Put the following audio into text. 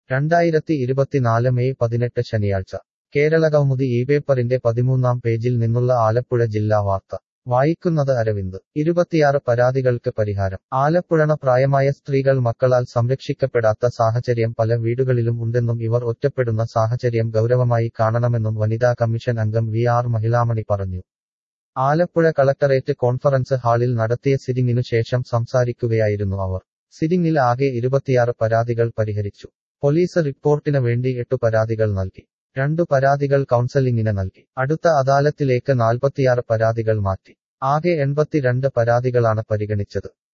രണ്ടായിരത്തി ഇരുപത്തിനാല് മെയ് പതിനെട്ട് ശനിയാഴ്ച കേരള കൗമുദി ഈ പേപ്പറിന്റെ പതിമൂന്നാം പേജിൽ നിന്നുള്ള ആലപ്പുഴ ജില്ലാ വാർത്ത വായിക്കുന്നത് അരവിന്ദ് ഇരുപത്തിയാറ് പരാതികൾക്ക് പരിഹാരം ആലപ്പുഴണ പ്രായമായ സ്ത്രീകൾ മക്കളാൽ സംരക്ഷിക്കപ്പെടാത്ത സാഹചര്യം പല വീടുകളിലും ഉണ്ടെന്നും ഇവർ ഒറ്റപ്പെടുന്ന സാഹചര്യം ഗൗരവമായി കാണണമെന്നും വനിതാ കമ്മീഷൻ അംഗം വി ആർ മഹിളാമണി പറഞ്ഞു ആലപ്പുഴ കളക്ടറേറ്റ് കോൺഫറൻസ് ഹാളിൽ നടത്തിയ സിറ്റിംഗിനു ശേഷം സംസാരിക്കുകയായിരുന്നു അവർ സിറ്റിംഗിൽ ആകെ ഇരുപത്തിയാറ് പരാതികൾ പരിഹരിച്ചു പോലീസ് റിപ്പോർട്ടിന് വേണ്ടി എട്ടു പരാതികൾ നൽകി രണ്ടു പരാതികൾ കൗൺസലിംഗിന് നൽകി അടുത്ത അദാലത്തിലേക്ക് നാൽപ്പത്തിയാറ് പരാതികൾ മാറ്റി ആകെ എൺപത്തിരണ്ട് പരാതികളാണ് പരിഗണിച്ചത്